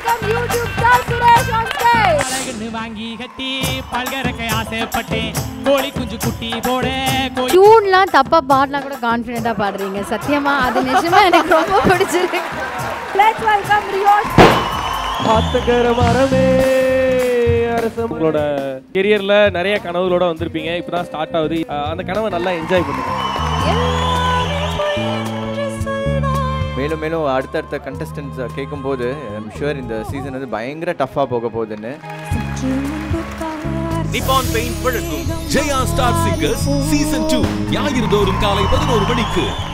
welcome YouTube star Suresh on stage. அழகுன்னு வாங்கி கட்டி பல்கறக்க ஆசைப்பட்டேன் கோழி குஞ்சு குட்டி போட கோழி டியூன்லாம் தப்பா பாடினா கூட கான்ஃபிடென்ட்டா பாடுறீங்க சத்தியமா அது நிஜமா எனக்கு ரொம்ப பிடிச்சிருக்கு லெட்ஸ் வெல்கம் ரியோ ஆத்தங்கர மரமே அரசம் உங்களோட கெரியர்ல நிறைய கனவுகளோட வந்திருப்பீங்க இப்பதான் ஸ்டார்ட் ஆகுது அஹ் அந்த கனவை நல்லா என்ஜாய் பண்ணுங்க மேலும் மேலும் அடுத்தடுத்த கண்டஸ்டன்ஸ் கேட்கும்போது ஐம் ஷுவர் இந்த சீசன் வந்து பயங்கர டஃப்பாக போக போகுதுன்னு நிப்பான் பெயிண்ட் வழங்கும் Jaya star singers season two ஞாயிறு தோறும் காலை பதினோரு மணிக்கு